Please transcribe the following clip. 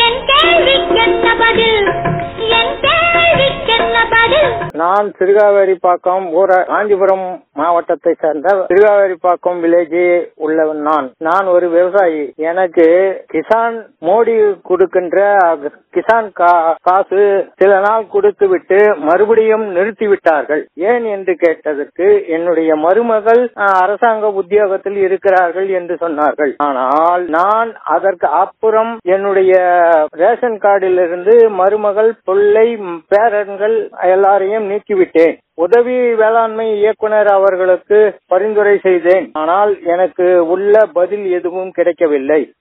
என் கேள்விக்கென்ன பதில் என் கேள்விக்கென்ன பதில் நான் சிறுகாவேரிப்பாக்கம் ஊர காஞ்சிபுரம் மாவட்டத்தை சேர்ந்த சிறுகாவேரிப்பாக்கம் வில்லேஜ் உள்ளவன் நான் நான் ஒரு விவசாயி எனக்கு கிசான் மோடி கொடுக்கின்ற கிசான் கா- காசு சில நாள் கொடுத்து விட்டு மறுபடியும் நிறுத்தி விட்டார்கள் ஏன் என்று கேட்டதற்கு என்னுடைய மருமகள் அஹ், அரசாங்க உத்தியோகத்தில் இருக்கிறார்கள் என்று சொன்னார்கள் ஆனால் நான் அதற்கு அப்புறம் என்னுடைய ரேஷன் கார்டிலிருந்து மருமகள் பிள்ளை பேரன்கள் எல்லாரையும் நீக்கிவிட்டேன் உதவி வேளாண்மை இயக்குனர் அவர்களுக்கு பரிந்துரை செய்தேன் ஆனால் எனக்கு உள்ள பதில் எதுவும் கிடைக்கவில்லை